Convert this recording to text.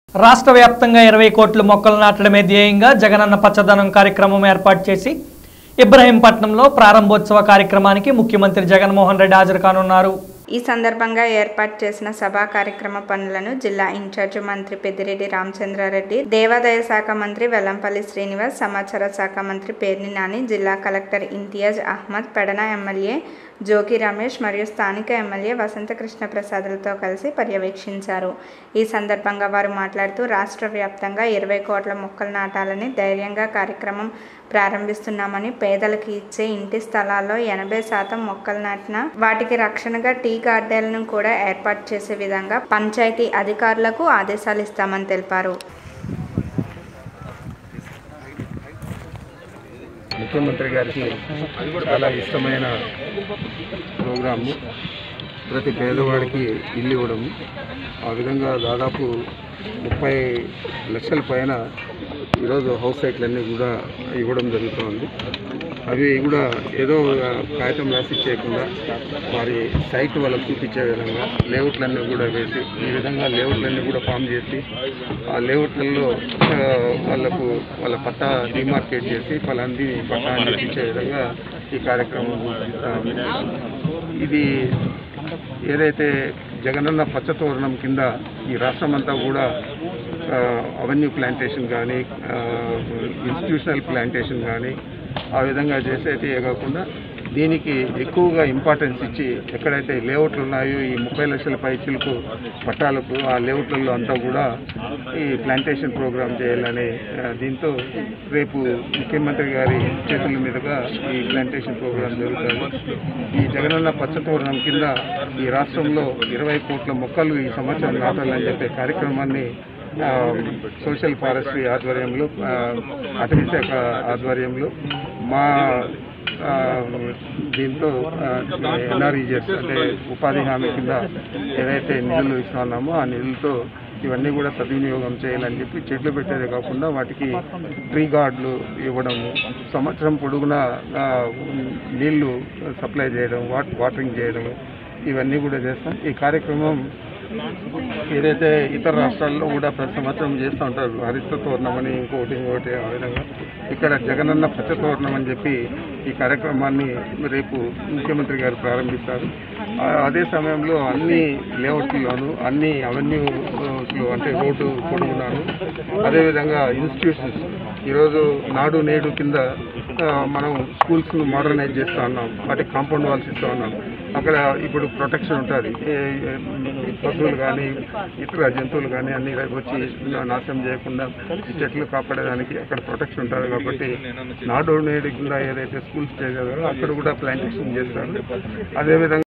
రాష్ట్ర వ్యాప్తంగా ఇరవై కోట్ల మొక్కలు నాటడమే ధ్యేయంగా జగనన్న పచ్చదనం కార్యక్రమం ఏర్పాటు చేసి ఇబ్రహీంపట్నంలో ప్రారంభోత్సవ కార్యక్రమానికి ముఖ్యమంత్రి జగన్మోహన్ రెడ్డి హాజరు కానున్నారు ఈ సందర్భంగా ఏర్పాటు చేసిన సభా కార్యక్రమ పనులను జిల్లా ఇన్ఛార్జ్ మంత్రి పెద్దిరెడ్డి రామచంద్రారెడ్డి దేవాదాయ శాఖ మంత్రి వెల్లంపల్లి శ్రీనివాస్ సమాచార శాఖ మంత్రి పేర్ని నాని జిల్లా కలెక్టర్ ఇంతియాజ్ అహ్మద్ పెడన ఎమ్మెల్యే జోగి రమేష్ మరియు స్థానిక ఎమ్మెల్యే వసంత కృష్ణ ప్రసాదులతో కలిసి పర్యవేక్షించారు ఈ సందర్భంగా వారు మాట్లాడుతూ రాష్ట్ర వ్యాప్తంగా ఇరవై కోట్ల మొక్కలు నాటాలని ధైర్యంగా కార్యక్రమం ప్రారంభిస్తున్నామని పేదలకు ఇచ్చే ఇంటి స్థలాల్లో ఎనభై శాతం మొక్కలు నాటిన వాటికి రక్షణగా టీ గార్డెన్లను కూడా ఏర్పాటు చేసే విధంగా పంచాయతీ అధికారులకు ఆదేశాలు ఇస్తామని తెలిపారు ముఖ్యమంత్రి గారికి చాలా ఇష్టమైన ప్రోగ్రాము ప్రతి పేదవాడికి ఇల్లు ఇవ్వడము ఆ విధంగా దాదాపు ముప్పై లక్షల పైన ఈరోజు హౌస్ సైట్లన్నీ కూడా ఇవ్వడం జరుగుతుంది అవి కూడా ఏదో ఒక కాగితం రాసి చేయకుండా వారి సైట్ వాళ్ళకు చూపించే విధంగా లేఅవుట్లన్నీ కూడా వేసి ఈ విధంగా లేఅవుట్లన్నీ కూడా ఫామ్ చేసి ఆ లేఅవుట్లలో ఆ, వాళ్ళకు వాళ్ళ పట్టా డిమార్కేట్ చేసి వాళ్ళంది పట్టా అని చూపించే విధంగా ఈ కార్యక్రమం ఆ, ఇది ఏదైతే జగనన్న పచ్చతోరణం కింద ఈ రాష్ట్రం అంతా కూడా అవెన్యూ ప్లాంటేషన్ కానీ ఇన్స్టిట్యూషనల్ ప్లాంటేషన్ కానీ ఆ విధంగా చేసేటివే కాకుండా దీనికి ఎక్కువగా ఇంపార్టెన్స్ ఇచ్చి ఎక్కడైతే లేఅవుట్లు ఉన్నాయో ఈ ముప్పై లక్షల పైచులకు పట్టాలకు ఆ లేఅవుట్లలో అంతా కూడా ఈ ప్లాంటేషన్ ప్రోగ్రామ్ చేయాలని ఆ, దీంతో రేపు ముఖ్యమంత్రి గారి చేతుల మీదుగా ఈ ప్లాంటేషన్ ప్రోగ్రామ్ జరుగుతుంది ఈ జగనన్న పచ్చతోరణం కింద ఈ రాష్ట్రంలో ఇరవై కోట్ల మొక్కలు ఈ సంవత్సరం నాటాలని చెప్పే కార్యక్రమాన్ని ఆ, సోషల్ ఫారెస్ట్రీ ఆధ్వర్యంలో ఆ, అటవీ శాఖ ఆధ్వర్యంలో మా ఆ, దీంతో ఎన్ఆర్ఈజెస్ అంటే ఉపాధి హామీ కింద ఏదైతే నిధులు ఇస్తున్నామో ఆ నిధులతో ఇవన్నీ కూడా సద్వినియోగం చేయాలని చెప్పి చెట్లు పెట్టేదే కాకుండా వాటికి ట్రీ గార్డులు ఇవ్వడము సంవత్సరం పొడుగునా ఆ, నీళ్లు సప్లై చేయడం వాట్ వాటరింగ్ చేయడం ఇవన్నీ కూడా చేస్తాం ఈ కార్యక్రమం ఏదైతే ఇతర రాష్ట్రాల్లో కూడా ప్రతి సంవత్సరం చేస్తూ ఉంటారు హరిత తోరణం అని ఇంకోటి ఇంకోటి ఆ విధంగా ఇక్కడ జగనన్న పచ్చ తోరణం అని చెప్పి ఈ కార్యక్రమాన్ని రేపు ముఖ్యమంత్రి గారు ప్రారంభిస్తారు ఆ- అదే సమయంలో అన్ని లేఅవుట్లలోను అన్ని అవెన్యూస్లో అంటే రోడ్డు పొడుగున్నాను అదేవిధంగా ఇన్స్టిట్యూషన్స్ ఈరోజు నాడు నేడు కింద ఆ, మనం స్కూల్స్ను మోడర్నైజ్ చేస్తూ ఉన్నాం వాటికి కాంపౌండ్ వాల్స్ ఇస్తూ ఉన్నాం అక్కడ ఇప్పుడు ప్రొటెక్షన్ ఉంటుంది పశువులు కానీ ఇతర జంతువులు కానీ అన్ని వచ్చి నాశనం చేయకుండా ఈ చెట్లు కాపాడడానికి అక్కడ ప్రొటెక్షన్ ఉంటుంది కాబట్టి నాడు నేడు కింద ఏదైతే స్కూల్స్ చేశారో అక్కడ కూడా ప్లాంటేషన్ చేస్తారు అదేవిధంగా